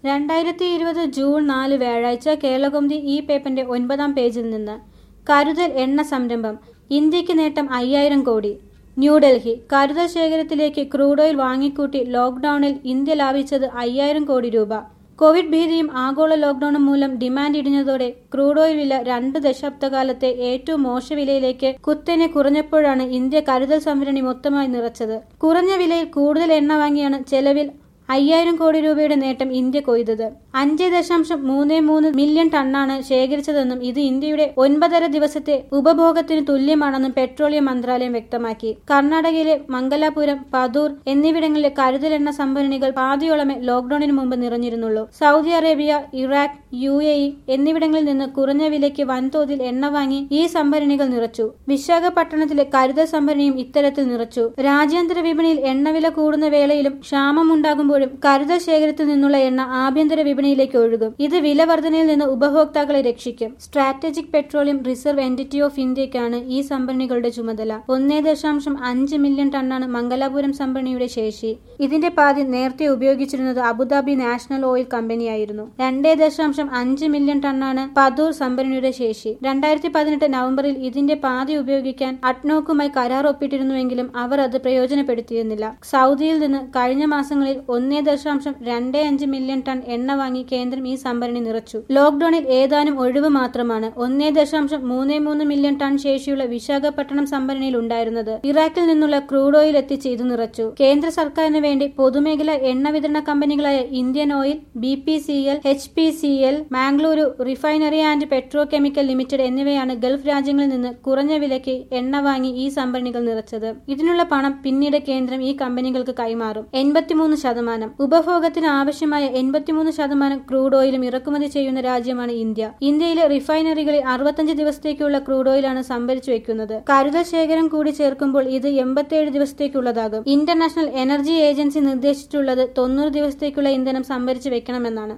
രണ്ടായിരത്തി ഇരുപത് ജൂൺ നാല് വ്യാഴാഴ്ച കേരളകൗമുദി ഈ പേപ്പറിന്റെ ഒൻപതാം പേജിൽ നിന്ന് കരുതൽ എണ്ണ സംരംഭം ഇന്ത്യക്ക് നേട്ടം അയ്യായിരം കോടി ന്യൂഡൽഹി കരുതൽ ശേഖരത്തിലേക്ക് ക്രൂഡ് ഓയിൽ വാങ്ങിക്കൂട്ടി ലോക്ഡൌണിൽ ഇന്ത്യ ലാഭിച്ചത് അയ്യായിരം കോടി രൂപ കോവിഡ് ഭീതിയും ആഗോള ലോക്ഡൌണും മൂലം ഡിമാൻഡ് ഇടിഞ്ഞതോടെ ക്രൂഡ് ഓയിൽ വില രണ്ട് ദശാബ്ദകാലത്തെ ഏറ്റവും മോശ വിലയിലേക്ക് കുത്തനെ കുറഞ്ഞപ്പോഴാണ് ഇന്ത്യ കരുതൽ സംഭരണി മൊത്തമായി നിറച്ചത് കുറഞ്ഞ വിലയിൽ കൂടുതൽ എണ്ണ വാങ്ങിയാണ് ചെലവിൽ അയ്യായിരം കോടി രൂപയുടെ നേട്ടം ഇന്ത്യ കൊയ്തത് അഞ്ച് ദശാംശം മൂന്ന് മൂന്ന് മില്യൺ ടണ്ണാണ് ശേഖരിച്ചതെന്നും ഇത് ഇന്ത്യയുടെ ഒൻപതര ദിവസത്തെ ഉപഭോഗത്തിന് തുല്യമാണെന്നും പെട്രോളിയം മന്ത്രാലയം വ്യക്തമാക്കി കർണാടകയിലെ മംഗലാപുരം പദൂർ എന്നിവിടങ്ങളിലെ കരുതൽ എണ്ണ സംഭരണികൾ പാതിയോളമേ ലോക്ഡൌണിന് മുമ്പ് നിറഞ്ഞിരുന്നുള്ളൂ Saudi Arabia Iraq U A E എന്നിവിടങ്ങളിൽ നിന്ന് കുറഞ്ഞ വിലയ്ക്ക് വൻതോതിൽ എണ്ണ വാങ്ങി ഈ സംഭരണികൾ നിറച്ചു വിശാഖപട്ടണത്തിലെ കരുതൽ സംഭരണിയും ഇത്തരത്തിൽ നിറച്ചു രാജ്യാന്തര വിപണിയിൽ എണ്ണവില കൂടുന്ന വേളയിലും ക്ഷാമമുണ്ടാകുമ്പോഴും കരുതൽ ശേഖരത്തിൽ നിന്നുള്ള എണ്ണ ആഭ്യന്തര വിപണിയിലേക്ക് ഒഴുകും ഇത് വില വർധനയിൽ നിന്ന് ഉപഭോക്താക്കളെ രക്ഷിക്കും strategic petroleum reserve entity of ഇന്ത്യക്കാണ് ഈ സംഭരണികളുടെ ചുമതല ഒന്നേ ദശാംശം അഞ്ച് മില്യൺ ടണ്ണാണ് മംഗലാപുരം സംഭരണിയുടെ ശേഷി ഇതിന്റെ പാതി നേരത്തെ ഉപയോഗിച്ചിരുന്നത് അബുദാബി നാഷണൽ ഓയിൽ കമ്പനിയായിരുന്നു രണ്ടേ ദശാംശം അഞ്ച് മില്യൺ ടണ്ണാണ് പദൂർ സംഭരണിയുടെ ശേഷി രണ്ടായിരത്തി പതിനെട്ട് നവംബറിൽ ഇതിന്റെ പാതി ഉപയോഗിക്കാൻ അട്നോക്കുമായി കരാർ ഒപ്പിട്ടിരുന്നുവെങ്കിലും അവർ അത് പ്രയോജനപ്പെടുത്തിയിരുന്നില്ല സൗദിയിൽ നിന്ന് കഴിഞ്ഞ മാസങ്ങളിൽ ഒന്നേ ദശാംശം രണ്ടേ അഞ്ച് മില്യൺ ടൺ എണ്ണ വാങ്ങി കേന്ദ്രം ഈ സംഭരണി നിറച്ചു ലോക്ഡൌണിൽ ഏതാനും ഒഴിവ് മാത്രമാണ് ഒന്നേ ദശാംശം മൂന്ന് മൂന്ന് മില്യൺ ടൺ ശേഷിയുള്ള വിശാഖപട്ടണം സംഭരണിയിൽ ഉണ്ടായിരുന്നത് ഇറാഖിൽ നിന്നുള്ള ക്രൂഡ് ഓയിൽ എത്തിച്ച് ഇത് നിറച്ചു കേന്ദ്ര സർക്കാരിന് വേണ്ടി പൊതുമേഖലാ എണ്ണ വിതരണ കമ്പനികളായ Indian oil B P C L H P C L Mangaluru refinery and petrochemical limited എന്നിവയാണ് ഗൾഫ് രാജ്യങ്ങളിൽ നിന്ന് കുറഞ്ഞ വിലയ്ക്ക് എണ്ണ വാങ്ങി ഈ സംഭരണികൾ നിറച്ചത് ഇതിനുള്ള പണം പിന്നീട് കേന്ദ്രം ഈ കമ്പനികൾക്ക് കൈമാറും എൺപത്തിമൂന്ന് ശതമാനം ഉപഭോഗത്തിന് ആവശ്യമായ എൺപത്തിമൂന്ന് ശതമാനം ക്രൂഡ് ഓയിലും ഇറക്കുമതി ചെയ്യുന്ന രാജ്യമാണ് ഇന്ത്യ ഇന്ത്യയിലെ റിഫൈനറികളിൽ അറുപത്തഞ്ച് ദിവസത്തേക്കുള്ള ക്രൂഡ് ഓയിലാണ് സംഭരിച്ചു വെക്കുന്നത് കരുതൽ ശേഖരം കൂടി ചേർക്കുമ്പോൾ ഇത് എൺപത്തിയേഴ് ദിവസത്തേക്കുള്ളതാകും ഇന്റർനാഷണൽ എനർജി ഏജൻസി നിർദ്ദേശിച്ചിട്ടുള്ളത് തൊണ്ണൂറ് ദിവസത്തേക്കുള്ള ഇന്ധനം സംഭരിച്ചു വെക്കണമെന്നാണ്